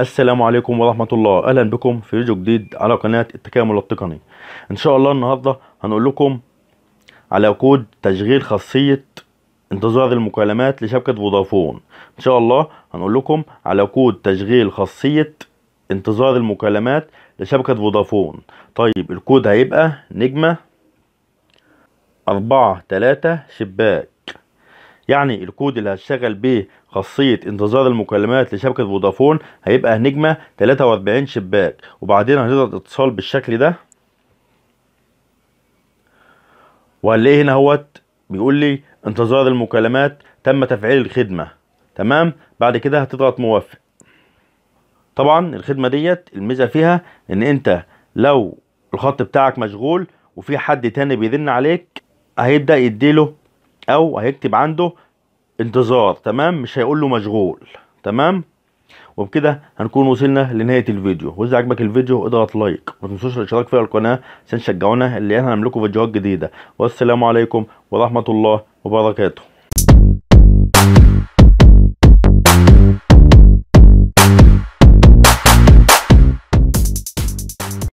السلام عليكم ورحمة الله أهلا بكم في فيديو جديد على قناة التكامل التقني إن شاء الله النهاردة هنقول لكم على كود تشغيل خاصية انتظار المكالمات لشبكة فودافون إن شاء الله هنقول لكم على كود تشغيل خاصية انتظار المكالمات لشبكة فودافون طيب الكود هيبقى نجمة أربعة تلاتة شباك يعني الكود اللي هتشغل بيه خاصية انتظار المكالمات لشبكة فودافون هيبقى نجمة 43 شباك وبعدين هتضغط اتصال بالشكل ده وهنلاقيه هنا اهوت بيقول لي انتظار المكالمات تم تفعيل الخدمة تمام بعد كده هتضغط موافق طبعا الخدمة ديت الميزة فيها ان انت لو الخط بتاعك مشغول وفي حد تاني بيرن عليك هيبدأ يديله او هيكتب عنده انتظار تمام مش هيقول له مشغول تمام وبكده هنكون وصلنا لنهايه الفيديو واذا عجبك الفيديو اضغط لايك وما تنسوش الاشتراك في القناه عشان تشجعونا اللي احنا هنعمل لكم فيديوهات جديده والسلام عليكم ورحمه الله وبركاته